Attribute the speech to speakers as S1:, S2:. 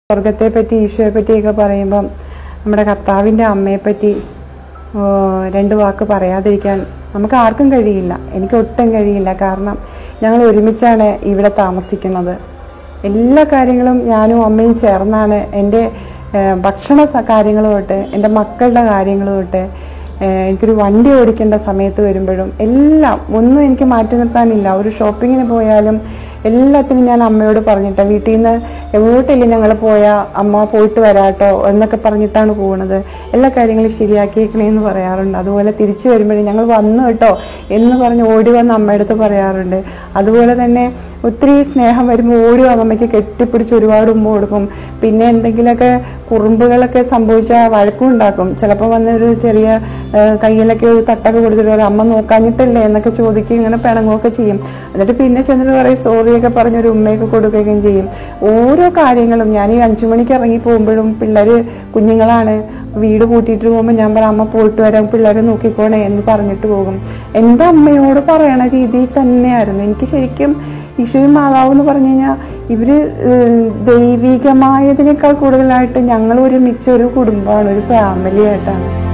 S1: സ്വർഗത്തെ പറ്റി ഈശോയെ പറ്റിയൊക്കെ പറയുമ്പം നമ്മുടെ കർത്താവിൻ്റെ അമ്മയെ പറ്റി ഓ, രണ്ട് വാക്ക് പറയാതിരിക്കാൻ നമുക്ക് ആർക്കും കഴിയില്ല എനിക്ക് ഒട്ടും കഴിയില്ല കാരണം ഞങ്ങൾ ഒരുമിച്ചാണ് ഇവിടെ താമസിക്കുന്നത് എല്ലാ കാര്യങ്ങളും ഞാനും അമ്മയും ചേർന്നാണ് എൻ്റെ ഏഹ്, ഭക്ഷണ സ- കാര്യങ്ങൾ തൊട്ട് എൻ്റെ മക്കളുടെ കാര്യങ്ങൾ തൊട്ട് ഏഹ്, എനിക്കൊരു വണ്ടി ഓടിക്കേണ്ട സമയത്ത് വരുമ്പോഴും എല്ലാം ഒന്നും എനിക്ക് മാറ്റി നിർത്താനില്ല ഒരു ഷോപ്പിങ്ങിന് പോയാലും എല്ലാത്തിനും ഞാൻ അമ്മയോട് പറഞ്ഞിട്ട് വീട്ടിൽ നിന്ന് എങ്ങോട്ടില്ല ഞങ്ങൾ പോയാൽ അമ്മ പോയിട്ട് വരാട്ടോ എന്നൊക്കെ പറഞ്ഞിട്ടാണ് പോകുന്നത് എല്ലാ കാര്യങ്ങളും ശരിയാക്കിയേക്കണേന്ന് പറയാറുണ്ട് അതുപോലെ തിരിച്ചു വരുമ്പോഴേ ഞങ്ങൾ വന്നു കേട്ടോ എന്ന് പറഞ്ഞ് ഓടി വന്ന് അമ്മയുടെ അടുത്ത് പറയാറുണ്ട് അതുപോലെ തന്നെ ഒത്തിരി സ്നേഹം വരുമ്പോൾ ഓടി വന്ന് അമ്മയ്ക്ക് കെട്ടിപ്പിടിച്ച് ഒരുപാട് ഉമ്മ കൊടുക്കും പിന്നെ എന്തെങ്കിലുമൊക്കെ കുറുമ്പുകളൊക്കെ സംഭവിച്ചാൽ വഴക്കും ഉണ്ടാക്കും ചിലപ്പോൾ വന്ന് ഒരു ചെറിയ ആ, കയ്യിലൊക്കെ ഒരു തട്ടൊക്കെ കൊടുത്തിട്ട് പറയും അമ്മ നോക്കാഞ്ഞിട്ടല്ലേ എന്നൊക്കെ ചോദിക്കും ഇങ്ങനെ പിണങ്ങുകയൊക്കെ ചെയ്യും എന്നിട്ട് പിന്നെ ചെന്നിട്ട് പറയും സോറിയൊക്കെ പറഞ്ഞ് ഒരു ഉമ്മയൊക്കെ കൊടുക്കുകയും ചെയ്യും ഓരോ കാര്യങ്ങളും ഞാൻ ഈ അഞ്ചു മണിക്ക് ഇറങ്ങി പോകുമ്പോഴും പിള്ളേര് കുഞ്ഞുങ്ങളാണ് വീട് കൂട്ടിയിട്ട് പോകുമ്പോൾ ഞാൻ പറയാം അമ്മ പോയിട്ട് വരാം പിള്ളേരെ നോക്കിക്കോണേ എന്ന് പറഞ്ഞിട്ട് പോകും എൻ്റെ അമ്മയോട് പറയണ രീതിയിൽ തന്നെയായിരുന്നു എനിക്ക് ശരിക്കും ഈശോയും മാതാവ് എന്ന് പറഞ്ഞു കഴിഞ്ഞാൽ ഇവര് ഏഹ്, ദൈവികമായതിനേക്കാൾ കൂടുതലായിട്ട് ഞങ്ങൾ ഒരുമിച്ച് ഒരു കുടുംബമാണ് ഒരു ഫാമിലി ആയിട്ടാണ്